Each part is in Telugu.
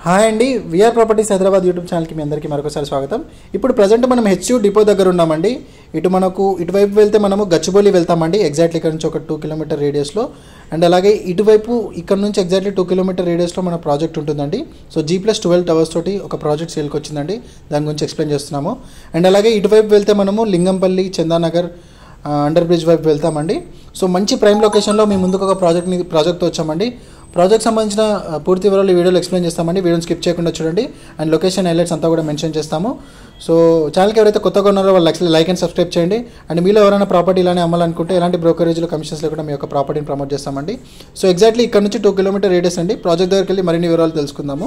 హాయ్ అండి విఆర్ ప్రాపర్టీస్ హైదరాబాద్ యూట్యూబ్ ఛానల్కి మీ అందరికీ మరొకసారి స్వాగతం ఇప్పుడు ప్రజెంట్ మనం హెచ్యూ డిపో దగ్గర ఉన్నామండి ఇటు మనకు ఇటువైపు వెళ్తే మనము గచ్చిబౌలి వెళ్తామండి ఎగ్జాక్ట్లీ ఇక్కడ నుంచి ఒక టూ కిలోమీటర్ రేడియస్లో అండ్ అలాగే ఇటువైపు ఇక్కడ నుంచి ఎగ్జాక్ట్లీ టూ కిలోమీటర్ రేడియస్లో మన ప్రాజెక్ట్ ఉంటుందండి so G plus twelve towers తోటి ఒక ప్రాజెక్ట్ సేల్కి వచ్చిందండి దాని గురించి ఎక్స్ప్లెయిన్ చేస్తున్నాము అండ్ అలాగే ఇటువైపు వెళ్తే మనము లింగంపల్లి చందానగర్ ఆ, అండర్ బ్రిడ్జ్ వైపు వెళ్తామండి సో మంచి ప్రైమ్ లొకేషన్లో మీ ముందుకు ఒక ప్రాజెక్ట్ని ప్రాజెక్ట్తో వచ్చామండి ప్రాజెక్ట్ సంబంధించిన ఆ, పూర్తి వివరాలు ఈ వీడియోలో ఎక్స్ప్లెయిన్ చేస్తామండి వీడియోని స్కిప్ చేయకుండా చూడండి అండ్ లొకేషన్ హైలైట్స్ అంతా కూడా మెన్షన్ చేస్తాము సో ఛానల్కి ఎవరైతే కొత్తగా ఉన్నారో వాళ్ళు యాక్చువల్లీ లైక్ అండ్ సబ్స్క్రైబ్ చేయండి అండ్ మీలో ఎవరైనా ప్రాపర్టీ ఇలానే అమ్మాలనుకుంటే ఎలాంటి బ్రోకరేజ్లో కమిషన్స్ లేకుండా మీ యొక్క ప్రాపర్టీని ప్రమోట్ చేస్తామండి సో ఎగ్జాక్ట్లీ ఇక్కడ నుంచి టూ కిలోమీటర్ రేడియస్ అండి ప్రాజెక్ట్ దగ్గరికి వెళ్ళి మరిన్ని వివరాలు తెలుసుకుందాము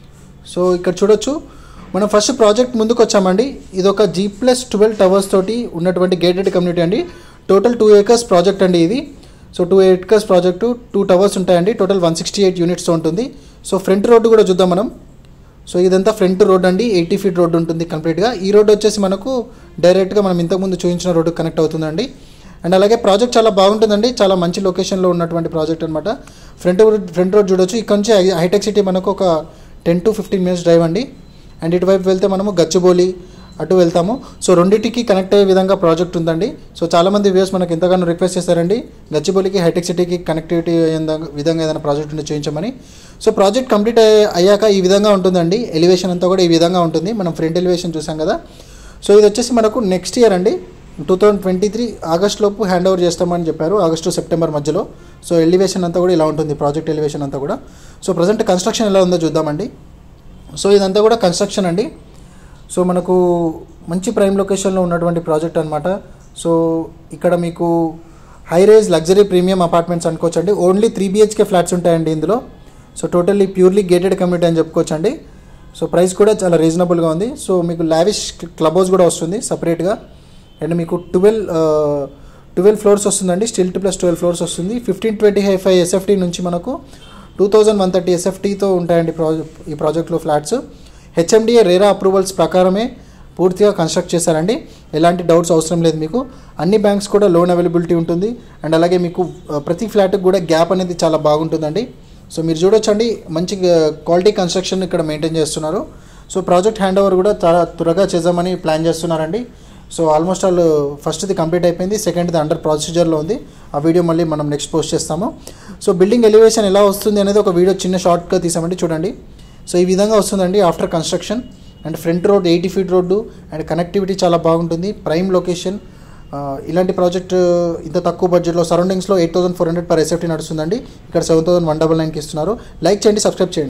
సో ఇక్కడ చూడొచ్చు మనం ఫస్ట్ ప్రాజెక్ట్ ముందుకు వచ్చామండి ఇది ఒక జీ ప్లస్ ట్వెల్వ్ టవర్స్ తోటి ఉన్నటువంటి గేటెడ్ కమ్యూనిటీ అండి టోటల్ టూ ఏకర్స్ ప్రాజెక్ట్ అండి ఇది so two acres project two towers ఉంటాయండి టోటల్ వన్ సిక్స్టీ ఎయిట్ యూనిట్స్తో ఉంటుంది సో ఫ్రంట్ రోడ్డు కూడా చూద్దాం మనం సో ఇదంతా ఫ్రంట్ రోడ్ అండి ఎయిటీ ఫీట్ రోడ్ ఉంటుంది కంప్లీట్గా ఈ రోడ్ వచ్చేసి మనకు డైరెక్ట్గా మనం ఇంతకుముందు చూపించిన రోడ్డు కనెక్ట్ అవుతుందండి అండ్ అలాగే ప్రాజెక్ట్ చాలా బాగుంటుందండి చాలా మంచి లొకేషన్లో ఉన్నటువంటి ప్రాజెక్ట్ అనమాట ఫ్రంట్ రోడ్ ఫ్రంట్ రోడ్ చూడొచ్చు ఇక్కడ నుంచి హై- హైటెక్ సిటీ మనకు ఒక ten to fifteen minutes drive అండి అండ్ ఇటువైపు వెళ్తే మనము గచ్చిబౌలి అటు వెళ్తాము సో రెండింటికి కనెక్ట్ అయ్యే విధంగా ప్రాజెక్ట్ ఉందండి సో చాలామంది వ్యూస్ మనకు ఎంతగానో రిక్వెస్ట్ చేశారండి గచ్చిబౌలికి హైటెక్ సిటీకి కనెక్టివిటీ అయ్యే విధంగా ఏదైనా ప్రాజెక్ట్ ఉంటే చూపించమని సో ప్రాజెక్ట్ కంప్లీట్ అయ్యే- అయ్యాక ఈ విధంగా ఉంటుందండి ఎలివేషన్ అంతా కూడా ఈ విధంగా ఉంటుంది మనం ఫ్రంట్ ఎలివేషన్ చూసాం కదా సో ఇది వచ్చేసి మనకు నెక్స్ట్ ఇయర్ అండి two thousand twenty three August లోపు హ్యాండ్ ఓవర్ చేస్తామని చెప్పారు ఆగస్టు సెప్టెంబర్ మధ్యలో సో ఎలివేషన్ అంతా కూడా ఇలా ఉంటుంది ప్రాజెక్ట్ ఎలివేషన్ అంతా కూడా సో ప్రజెంట్ కన్స్ట్రక్షన్ ఎలా ఉందో చూద్దామండి సో ఇదంతా కూడా కన్స్ట్రక్షన్ అండి సో మనకు మంచి ప్రైమ్ లొకేషన్లో ఉన్నటువంటి ప్రాజెక్ట్ అనమాట సో ఇక్కడ మీకు high rise luxury premium apartments అనుకోవచ్చు అండి ఓన్లీ త్రీ బిహెచ్కే ఫ్లాట్స్ ఉంటాయండి ఇందులో so totally purely gated community అని చెప్పుకోవచ్చు అండి సో ప్రైస్ కూడా చాలా రీజనబుల్గా ఉంది సో మీకు లావిష్ క్లబ్ హౌస్ కూడా వస్తుంది సపరేట్గా అండ్ మీకు ట్వెల్వ్ ట్వెల్వ్ ఫ్లోర్స్ వస్తుందండి stilt to plus twelve floors వస్తుంది fifteen twenty high five SFT నుంచి మనకు టూ థౌజండ్ వన్ థర్టీ ఎస్ఎఫ్టీతో ఉంటాయండి ప్రాజెక్ట్ ఈ ప్రాజెక్ట్లో ఫ్లాట్స్ హెచ్ఎండిఏ రేరా అప్రూవల్స్ ప్రకారమే పూర్తిగా కన్స్ట్రక్ట్ చేశారండి ఎలాంటి డౌట్స్ అవసరం లేదు మీకు అన్ని బ్యాంక్స్ కూడా లోన్ అవైలబిలిటీ ఉంటుంది అండ్ అలాగే మీకు ఆ, ప్రతి ఫ్లాట్కి కూడా గ్యాప్ అనేది చాలా బాగుంటుందండి సో మీరు చూడొచ్చండి మంచి క్వాలిటీ కన్స్ట్రక్షన్ ఇక్కడ మెయింటైన్ చేస్తున్నారు సో ప్రాజెక్ట్ హ్యాండ్ ఓవర్ కూడా చాలా త్వరగా చేద్దామని ప్లాన్ చేస్తున్నారండి సో ఆల్మోస్ట్ ఆల్ ఫస్ట్ది కంప్లీట్ అయిపోయింది సెకండ్ది అండర్ ప్రొసీజర్లో ఉంది ఆ వీడియో మళ్ళీ మనం నెక్స్ట్ పోస్ట్ చేస్తాము సో బిల్డింగ్ ఎలివేషన్ ఎలా వస్తుంది అనేది ఒక వీడియో చిన్న షార్ట్గా తీసామండి చూడండి సో ఈ విధంగా వస్తుందండి after construction and front road eighty feet road and connectivity చాలా బాగుంటుంది ప్రైమ్ లొకేషన్ ఆ, ఇలాంటి ప్రాజెక్ట్ ఇంత తక్కువ బడ్జెట్లో సరౌండింగ్స్లో eight thousand four hundred per SFT నడుస్తుందండి ఇక్కడ సెవెన్ థౌసండ్ వన్ డబల్ నైన్కి ఇస్తున్నారు లైక్ చేయండి సబ్స్క్రైబ్ చేయండి